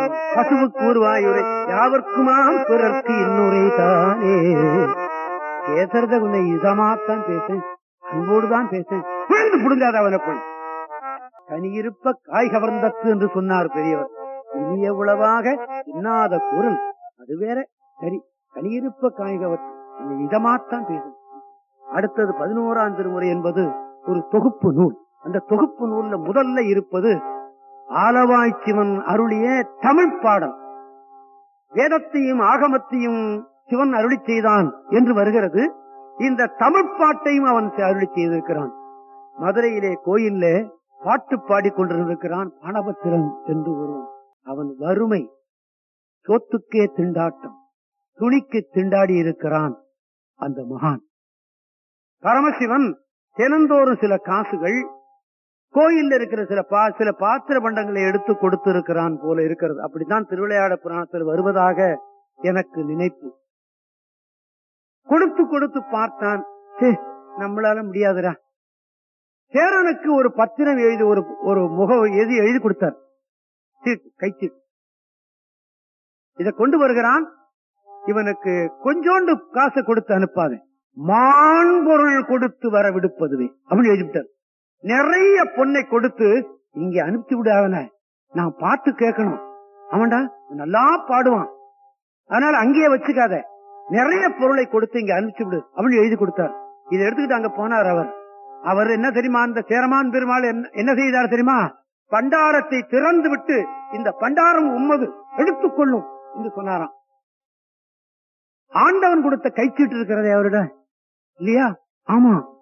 பசுவு கூறுவாயுரை யாவர்க்குமாம் பிறர்க்கு இன்னுரை தானே பேசுறத கொஞ்சம் இதமாத்தான் பேசேன் அன்போடுதான் பேசேன் புரிந்து புடுங்காத அவனை போய் கனியிருப்ப காய் கவர்ந்தத்து என்று சொன்னார் பெரியவர் இனிய உளவாக இன்னாத குரல் அது வேற சரி கனியிருப்ப காய் கவர் கொஞ்சம் இதமாத்தான் பேசும் அடுத்தது பதினோராம் திருமுறை என்பது ஒரு தொகுப்பு நூல் அந்த தொகுப்பு நூல்ல முதல்ல இருப்பது ஆலவாய் சிவன் அருளிய தமிழ் பாடல் வேதத்தையும் ஆகமத்தையும் சிவன் அருளி செய்தான் என்று வருகிறது இந்த தமிழ் பாட்டையும் அவன் அருளி செய்திருக்கிறான் மதுரையிலே கோயில்ல பாட்டு பாடிக்கொண்டிருக்கிறான் பானபத்திரன் என்று ஒருவன் அவன் வறுமை சோத்துக்கே திண்டாட்டம் துணிக்கு திண்டாடி இருக்கிறான் அந்த மகான் பரமசிவன் தினந்தோறும் சில காசுகள் கோயில்ல இருக்கிற சில பா சில பாத்திர பண்டங்களை எடுத்து கொடுத்திருக்கிறான் போல இருக்கிறது அப்படித்தான் திருவிளையாட புராணத்தில் வருவதாக எனக்கு நினைப்பு கொடுத்து கொடுத்து பார்த்தான் "சே, நம்மளால முடியாதுடா சேரனுக்கு ஒரு பத்திரம் எழுதி ஒரு ஒரு முக எழுதி எழுதி கொடுத்தார் சீட்டு கைச்சீட்டு இதை கொண்டு வருகிறான் இவனுக்கு கொஞ்சோண்டு காசை கொடுத்து அனுப்பாத மான்பொருள் கொடுத்து வர விடுப்பதுவே அப்படின்னு எழுதிவிட்டார் நிறைய பொண்ணை கொடுத்து இங்க அனுப்பி விடாதன நான் பாட்டு கேட்கணும் அவன்டா நல்லா பாடுவான் அதனால அங்கேயே வச்சுக்காத நிறைய பொருளை கொடுத்து இங்க அனுப்பிச்சு விடு அப்படின்னு எழுதி கொடுத்தார் இதை எடுத்துக்கிட்டு அங்க போனார் அவர் அவர் என்ன தெரியுமா அந்த சேரமான் பெருமாள் என்ன- என்ன செய்தார் தெரியுமா பண்டாரத்தை திறந்து விட்டு இந்த பண்டாரம் உம்மது எடுத்துக்கொள்ளும் என்று சொன்னாராம் ஆண்டவன் கொடுத்த கைச்சீட்டு இருக்கிறதே அவரிடம் இல்லையா ஆமா